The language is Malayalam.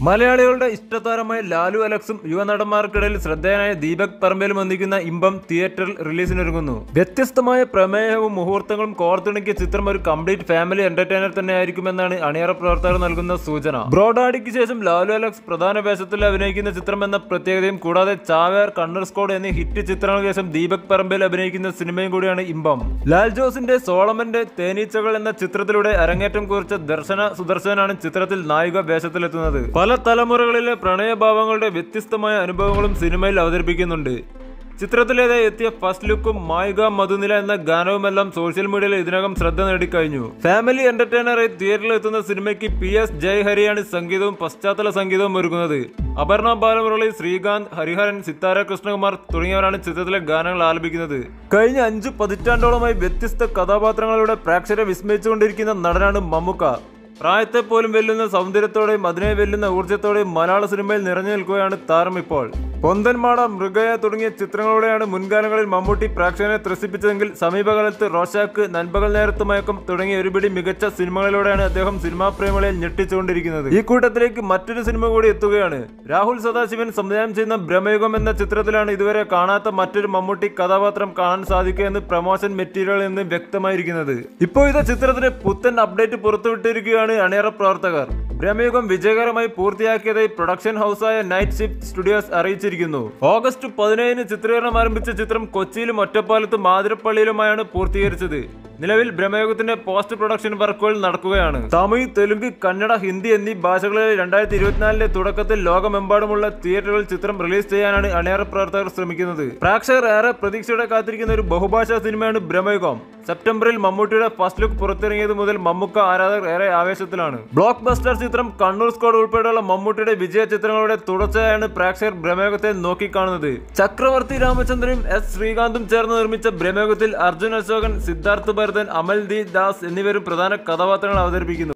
മലയാളികളുടെ ഇഷ്ടതാരമായ ലാലു അലക്സും യുവനടന്മാർക്കിടയിൽ ശ്രദ്ധേയനായ ദീപക് പറമ്പേലും ഒന്നിക്കുന്ന ഇമ്പം തിയേറ്ററിൽ റിലീസിനൊരുങ്ങുന്നു വ്യത്യസ്തമായ പ്രമേയവും മുഹൂർത്തങ്ങളും കോർത്തിണക്കിയ ചിത്രം ഒരു കംപ്ലീറ്റ് ഫാമിലി എന്റർടൈനർ തന്നെ ആയിരിക്കുമെന്നാണ് അണിയറ പ്രവർത്തകർ നൽകുന്ന സൂചന ബ്രോഡാഡിക്ക് ശേഷം ലാലു അലക്സ് പ്രധാന വേഷത്തിൽ അഭിനയിക്കുന്ന ചിത്രം എന്ന പ്രത്യേകതയും കൂടാതെ ചാവേർ കണ്ണൂർ സ്കോഡ് എന്നീ ഹിറ്റ് ചിത്രങ്ങൾക്ക് ശേഷം ദീപക് പറമ്പേൽ അഭിനയിക്കുന്ന സിനിമയും കൂടിയാണ് ഇമ്പം ലാൽ ജോസിന്റെ സോളമന്റെ തേനീച്ചകൾ എന്ന ചിത്രത്തിലൂടെ അരങ്ങേറ്റം കുറിച്ച ദർശന സുദർശനാണ് ചിത്രത്തിൽ നായിക വേഷത്തിലെത്തുന്നത് പല തലമുറകളിലെ പ്രണയഭാവങ്ങളുടെ വ്യത്യസ്തമായ അനുഭവങ്ങളും സിനിമയിൽ അവതരിപ്പിക്കുന്നുണ്ട് ചിത്രത്തിലേതായി എത്തിയ ഫസ്റ്റ് ലുക്കും മായിക മധുനില എന്ന ഗാനവുമെല്ലാം സോഷ്യൽ മീഡിയയിൽ ഇതിനകം ശ്രദ്ധ നേടിക്കഴിഞ്ഞു ഫാമിലി എന്റർടൈനറായി തിയേറ്ററിൽ എത്തുന്ന സിനിമയ്ക്ക് പി എസ് ജയഹരിയാണ് സംഗീതവും പശ്ചാത്തല സംഗീതവും ഒരുക്കുന്നത് അപർണ ബാലമുരളി ശ്രീകാന്ത് ഹരിഹരൻ സിത്താര കൃഷ്ണകുമാർ തുടങ്ങിയവരാണ് ചിത്രത്തിലെ ഗാനങ്ങൾ ആലപിക്കുന്നത് കഴിഞ്ഞ അഞ്ചു പതിറ്റാണ്ടോളമായി വ്യത്യസ്ത കഥാപാത്രങ്ങളിലൂടെ പ്രേക്ഷകരെ വിസ്മയിച്ചുകൊണ്ടിരിക്കുന്ന നടനാണ് മമ്മുക്ക പ്രായത്തെ പോലും വെല്ലുന്ന സൗന്ദര്യത്തോടെയും അതിനെ വെല്ലുന്ന ഊർജ്ജത്തോടെയും മലയാള സിനിമയിൽ നിറഞ്ഞു നിൽക്കുകയാണ് താരം ഇപ്പോൾ പൊന്തൻമാട മൃഗയ തുടങ്ങിയ ചിത്രങ്ങളോടെയാണ് മുൻകാലങ്ങളിൽ മമ്മൂട്ടി പ്രേക്ഷകനെ ത്രസിപ്പിച്ചതെങ്കിൽ സമീപകാലത്ത് റോഷാക്ക് നൻപകൽ നേരത്ത് മയക്കം തുടങ്ങിയ ഒരുപിടി മികച്ച സിനിമകളിലൂടെയാണ് അദ്ദേഹം സിനിമാ പ്രേമികളെ ഞെട്ടിച്ചുകൊണ്ടിരിക്കുന്നത് ഈ കൂട്ടത്തിലേക്ക് മറ്റൊരു സിനിമ കൂടി എത്തുകയാണ് രാഹുൽ സദാശിവൻ സംവിധാനം ചെയ്യുന്ന ബ്രഹ്മയുഗം എന്ന ചിത്രത്തിലാണ് ഇതുവരെ കാണാത്ത മറ്റൊരു മമ്മൂട്ടി കഥാപാത്രം കാണാൻ സാധിക്കുക എന്ന് പ്രൊമോഷൻ മെറ്റീരിയലിൽ നിന്ന് വ്യക്തമായിരിക്കുന്നത് ഇപ്പോൾ ഇത് ചിത്രത്തിന് പുത്തൻ അപ്ഡേറ്റ് പുറത്തുവിട്ടിരിക്കുകയാണ് അണിയറ പ്രവർത്തകർ ബ്രഹ്മയുഗം വിജയകരമായി പൂർത്തിയാക്കിയതായി പ്രൊഡക്ഷൻ ഹൗസായ നൈറ്റ് ഷിഫ്റ്റ് സ്റ്റുഡിയോസ് അറിയിച്ചിരിക്കുന്നു ഓഗസ്റ്റ് പതിനേഴിന് ചിത്രീകരണം ആരംഭിച്ച ചിത്രം കൊച്ചിയിലും ഒറ്റപ്പാലത്തും മാതിരപ്പള്ളിയിലുമായാണ് പൂർത്തീകരിച്ചത് നിലവിൽ ബ്രഹ്മയുഗത്തിന്റെ പോസ്റ്റ് പ്രൊഡക്ഷൻ വർക്കുകൾ നടക്കുകയാണ് തമിഴ് തെലുങ്ക് കന്നഡ ഹിന്ദി എന്നീ ഭാഷകളിൽ രണ്ടായിരത്തി ഇരുപത്തിനാലിലെ തുടക്കത്തിൽ ലോകമെമ്പാടുമുള്ള തിയേറ്ററുകളിൽ ചിത്രം റിലീസ് ചെയ്യാനാണ് അണിയറ പ്രവർത്തകർ ശ്രമിക്കുന്നത് പ്രേക്ഷകർ ഏറെ പ്രതീക്ഷയോടെ കാത്തിരിക്കുന്ന ഒരു ബഹുഭാഷാ സിനിമയാണ് ബ്രഹ്മയുഗം സെപ്റ്റംബറിൽ മമ്മൂട്ടിയുടെ ഫസ്റ്റ് ലുക്ക് പുറത്തിറങ്ങിയത് മുതൽ മമ്മുക്ക ആരാധകർ ഏറെ ആവേശത്തിലാണ് ബ്ലോക്ക് ബസ്റ്റർ ചിത്രം കണ്ണൂർ സ്ക്വാഡ് ഉൾപ്പെടെയുള്ള മമ്മൂട്ടിയുടെ വിജയ ചിത്രങ്ങളുടെ തുടർച്ചയായാണ് പ്രേക്ഷകർ ബ്രഹ്മയുഗത്തെ നോക്കിക്കാണുന്നത് ചക്രവർത്തി രാമചന്ദ്രനും എസ് ശ്രീകാന്തും ചേർന്ന് നിർമ്മിച്ച ബ്രഹ്മയുഗത്തിൽ അർജുൻ അശോകൻ സിദ്ധാർത്ഥ് ഭരതൻ അമൽ ദി ദാസ് എന്നിവരും പ്രധാന കഥാപാത്രങ്ങൾ അവതരിപ്പിക്കുന്നു